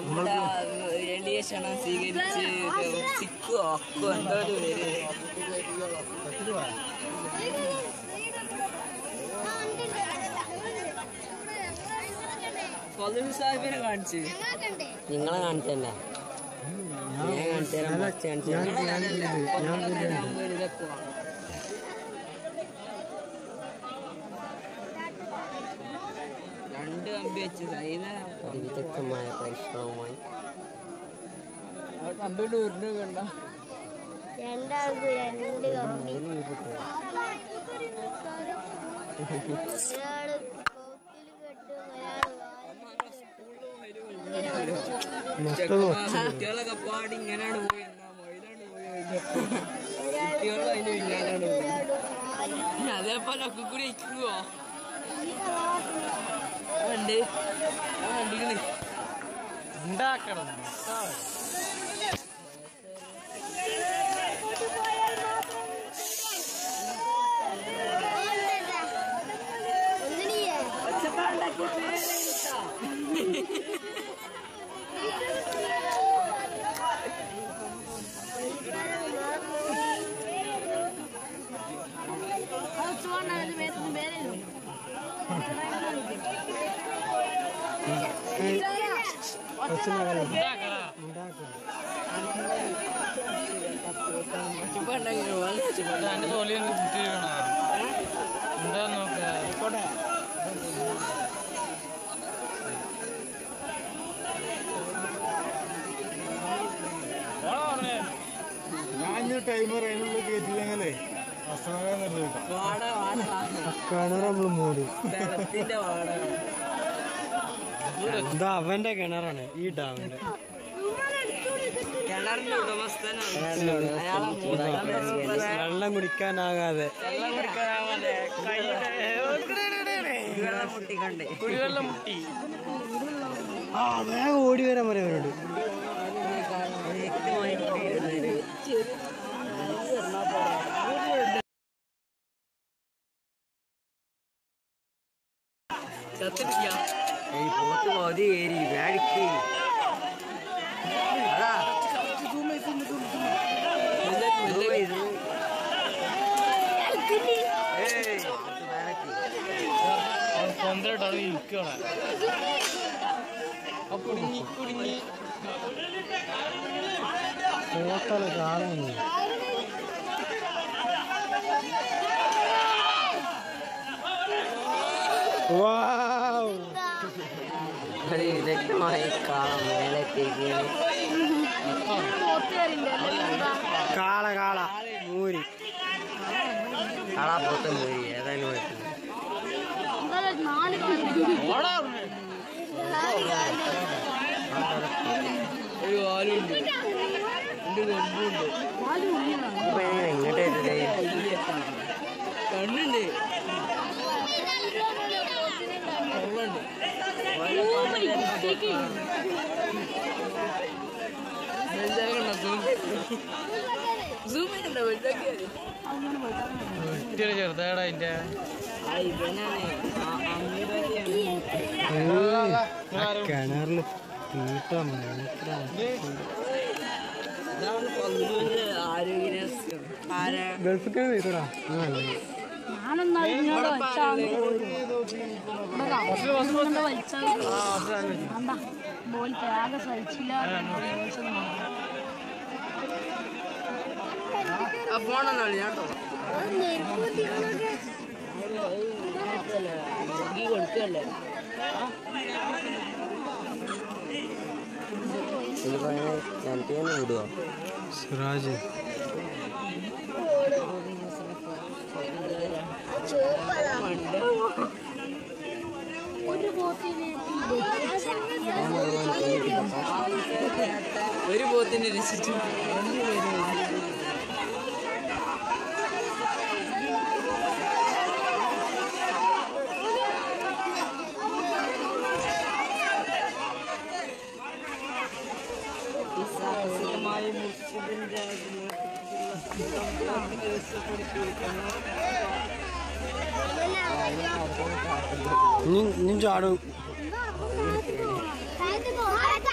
നമ്മുടെ എളിയ ക്ഷണം സ്വീകരിച്ച് സിക്കോ അക്കോ എന്തോ ഒരു പേര് ഫതുൽ സാഹിബിനെ കാണിച്ച് നിങ്ങളെ കാണിച്ചല്ലേ ഞാൻ കാണിച്ചു തരാം ഫസ്റ്റ് കാണിച്ചു തരാം. ഇതൊക്കെ വേണം. രണ്ട് കമ്പി വെച്ച് സൈന അതിവിദഗ്ധമായ പരിശ്രമവുമായി കമ്പിയുടെ ഉരുണ്ട് കണ്ട രണ്ടാൾക്ക് രണ്ട് കമ്പി അതിന് വീട്ടിൽ ഒരാള് കോക്കില് കെട്ടും ഒരാള് കുട്ടികളൊക്കെ പാടി ഇങ്ങനെയാണ് പോയി എന്നാ മൊയിലാണ് പോയി കുട്ടികളും അതിന് പിന്നാലാണ് പോയി അതേപോലെ ഒക്കെ കൂടി ഇരിക്കുവോ ഉണ്ട് കണ്ടിക്കണ് ഉണ്ടാക്കണം ഒന്നിനിയേ എന്റെ തോലി ഒന്ന് കുത്തിയിടണ എന്താ നോക്ക ഞാൻ ടൈമർ അതിനുള്ളിൽ കയറ്റില്ലെങ്കിലേ കസ്റ്റമറെ നിർത്തിക്കാം വാട വാട കിണർ നമ്മൾ മൂടി സ്ഥലത്തിന്റെ വാടക ഇതാ അവന്റെ കിണറാണ് ഈ ഡാമിന്റെ കിണറിന്റെ ഉടമസ്ഥനാണ് അയാളെ മൂന്നാം പ്രശ്നം വെള്ളം കുടിക്കാനാകാതെ വെള്ളം കുടിക്കാനാവാതെ കുടിവെള്ളം മുട്ടിക്കണ്ടേ കുടിവെള്ളം മുട്ടി ആ വേഗം ഓടി വരാൻ പറയാം അവരോട് ചത്തിരിക്കാം ഈ പോത്ത് പകുതി കയറി വേടിക്ക് അതാ zoom ചെയ്ത് zoom. ഏയ്, അത് വേടക്ക്. സ്വന്തമായിട്ട് അത് ഇരിക്കണം കുടുങ്ങി കുടുങ്ങി ഫോട്ടോല് കാണുന്നു വാവ് അത് വിദഗ്ധമായി കാളം മേലെ തിരികെ കാള കാള മൂരി കളാ പോത്ത് പോയി ഏതായാലും കുഴപ്പമില്ല നാല് ഒരു വാലുണ്ട് രണ്ട് കൊമ്പുണ്ട് ഇപ്പൊ എങ്ങനെ ഇങ്ങോട്ട് വരുന്നത് കണ്ണുണ്ട് വെള്ളമുണ്ട് സൂം ചെയ്യണ്ട വലുതാക്കിയാല് കുട്ടിയുടെ ചെറുതാടാ അതിന്റെ ആ ഇവനാണ് അമീറാക്കിയാണ് കിണറിൽ തീട്ട മൂത്രം ഇതാണ് പങ്കുവിന്റെ ആരോഗ്യരഹസ്യം ആരാ ഗൾഫിൽ വരൂടാ ആ ഫോണെന്നാണ് ഞാൻ കേട്ടോ ഈ കൊടുക്കല്ലേ രണ്ടേന്ന് വിടുവോ സിറാജ് ഒരു പോത്തിന് ഒരു പോത്തിനെ രസിച്ചു ഈ സാഹസികമായ മുസ്ലിം ഇനി ഇനി ചാടും കാലത്ത്